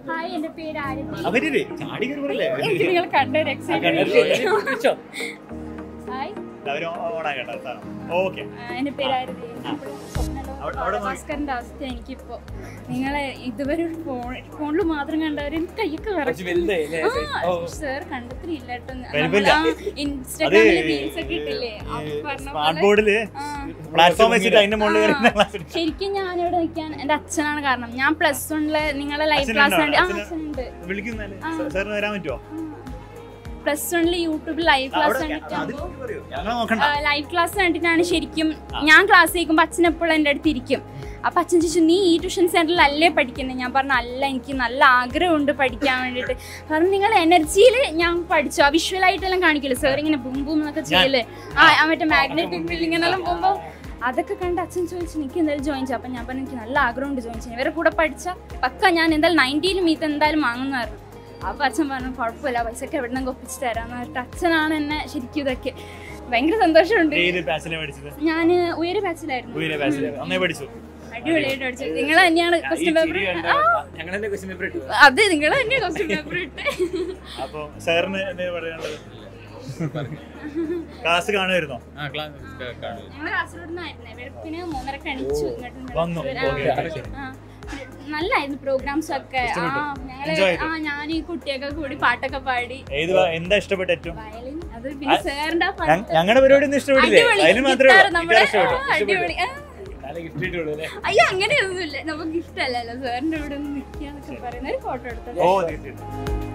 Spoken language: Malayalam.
ഹായ് എന്റെ പേര് ആരതി അവരില്ലേ ചാടി കയറി പറയില്ലേ എനിക്ക് നിങ്ങൾ കണ്ടൊരു എക്സൈറ്റ്മെന്റ് ഹായ് അവര് ഓണാക്കട്ടെ സാധനം ഓക്കെ ആ, എന്റെ പേര് ആരതി അവിടെ- അവിടെ നോക്കി. ഭാസ്കറിന്റെ അവസ്ഥ എനിക്കിപ്പോ നിങ്ങളെ ഇതുവരെ ഒരു ഫോൺ ഫോണിൽ മാത്രം കണ്ടവര് എനിക്ക് കൈയൊക്കെ കുറച്ച് വലുതായില്ലേ? ഓ. സാർ കണ്ടെത്തില്ല കേട്ടോ വലുപ്പമില്ല. ഇൻസ്റ്റാഗ്രാമില് റീൽസ് ഒക്കെ ഇട്ടില്ലേ അപ്പൊ പറഞ്ഞ സ്മാർട്ട് പോലെ- ബോർഡില് ആ. പ്ലാറ്റ്ഫോം വെച്ചിട്ട് അതിന്റെ മുകളിൽ വരുന്ന ക്ലാസ് ശരിക്കും ഞാനിവിടെ നിൽക്കാൻ എന്റെ അച്ഛനാണ് കാരണം ഞാൻ പ്ലസ് വണ്ണില് നിങ്ങളെ ലൈവ് അച്ഛനുണ്ടോ? ക്ലാസ് കണ്ട് ആ അച്ഛന്? അച്ഛനുണ്ട് വിളിക്കുന്നല്ലേ ആ. സാറിന് വരാൻ പറ്റുമോ പ്ലസ് വണ്ണില് യൂട്യൂബിൽ ലൈവ് ക്ലാസ് അവിടെ കണ്ടിട്ട് അത് പറയൂ. ഞങ്ങളെ നോക്കണ്ട ലൈവ് ക്ലാസ് കണ്ടിട്ടാണ് ശരിക്കും ഞാൻ ക്ലാസ് കേൾക്കുമ്പോൾ അച്ഛൻ എപ്പോഴും എൻ്റെ അടുത്ത് ഇരിക്കും അപ്പൊ അച്ഛൻ ചോദിച്ചു നീ ഈ ട്യൂഷൻ സെന്ററിൽ അല്ലേ പഠിക്കുന്നത് ഞാൻ പറഞ്ഞു അല്ല എനിക്ക് നല്ല ആഗ്രഹമുണ്ട് പഠിക്കാൻ വേണ്ടിയിട്ട് കാരണം നിങ്ങൾ എനർജിയിൽ ഞാൻ പഠിച്ചു ആ വിഷ്വലായിട്ടെല്ലാം കാണിക്കില്ല സാർ ഇങ്ങനെ ബും ബും എന്നൊക്കെ ചെയ്യല്ലേ ആ ആ മറ്റേ മാഗ്നറ്റിക് ബിൽഡിംഗ് എന്നെല്ലാം പോകുമ്പോൾ അതൊക്കെ കണ്ട് അച്ഛൻ ചോദിച്ചു എനിക്ക് എന്തായാലും ജോയിൻ ചെയ്യാം അപ്പം ഞാൻ പറഞ്ഞു എനിക്ക് നല്ല ആഗ്രഹമുണ്ട് ജോയിൻ ചെയ്യാൻ ഇവരെ കൂടെ പഠിച്ചാൽ പക്ക ഞാൻ എന്തായാലും നയൻറ്റിയിലും ഇത് എന്തായാലും വാങ്ങുന്ന പറഞ്ഞു അപ്പൊ അച്ഛൻ പറഞ്ഞു കുഴപ്പമില്ല പൈസ ഒക്കെ എവിടെ നിന്ന് ഒപ്പിച്ച് തരാന്ന് പറഞ്ഞിട്ട് അച്ഛനാണ് എന്നെ ശരിക്കും ഇതൊക്കെ ഭയങ്കര സന്തോഷമുണ്ട് ഏത് ബാച്ചിലെ പഠിച്ചത് ഞാൻ ഉയര ബാച്ചിലായിരുന്നു ഉയരെ ബാച്ചിലെ നന്നായി പഠിച്ചു അടിപൊളിയായിട്ട് പഠിച്ചു നിങ്ങൾ തന്നെയാണ് ഈ ക്വസ്റ്റ്യൻ പേപ്പർ ചിരി കണ്ട് ഞങ്ങളെന്നെ ക്വസ്റ്റ്യൻ പേപ്പർ ഇട്ടു അതെ നിങ്ങൾ തന്നെയാണ് ക്വസ്റ്റ്യൻ പേപ്പർ ഇട്ട് അപ്പൊ സാറിന് എന്താ പറയാനുള്ളത് ക്ലാസ് കാണുമായിരുന്നോ ആ ക്ലാസ് കാണും ഞങ്ങൾ കാസർഗോഡ് നിന്നായിരുന്നേ വെളുപ്പിന് മൂന്നരക്ക് അണിച്ചു ഇങ്ങോട്ട് വന്നു. ആ, ഓക്കേ, ആ. നല്ലായിരുന്നു പ്രോഗ്രാംസ് ഒക്കെ ആ ഞങ്ങള് Enjoy ചെയ്തു. ആ ഞാൻ ഈ കുട്ടിയൊക്കെ കൂടി പാട്ടൊക്കെ പാടി ഏത് വാ- എന്താ ഇഷ്ടപ്പെട്ട ഏറ്റവും വയലിൻ അത് പിന്നെ സാറിന്റെ ആ പാട്ട് ഞങ്ങളുടെ പരിപാടി ഒന്നും ഇഷ്ടപ്പെട്ടില്ലേ അടിപൊളി അതിന് മാത്രമേ ഗിറ്റാർ ഉള്ളൂ. നമ്മുടെ ഗിറ്റാർ ഇഷ്ടപ്പെട്ടു ആ, അടിപൊളി ആ. നല്ല ഗിഫ്റ്റ് ഇട്ടുള്ളൂ അല്ലേ അയ്യോ അങ്ങനെയൊന്നുമില്ല നമുക്ക് ഇഷ്ടമല്ലല്ലോ സാറിന്റെ ഇവിടെ ഒന്ന് നിൽക്കാന്നൊക്കെ പറയുന്ന ഒരു ഫോട്ടോ എടുത്തത് ഓ തീർച്ചയായിട്ടും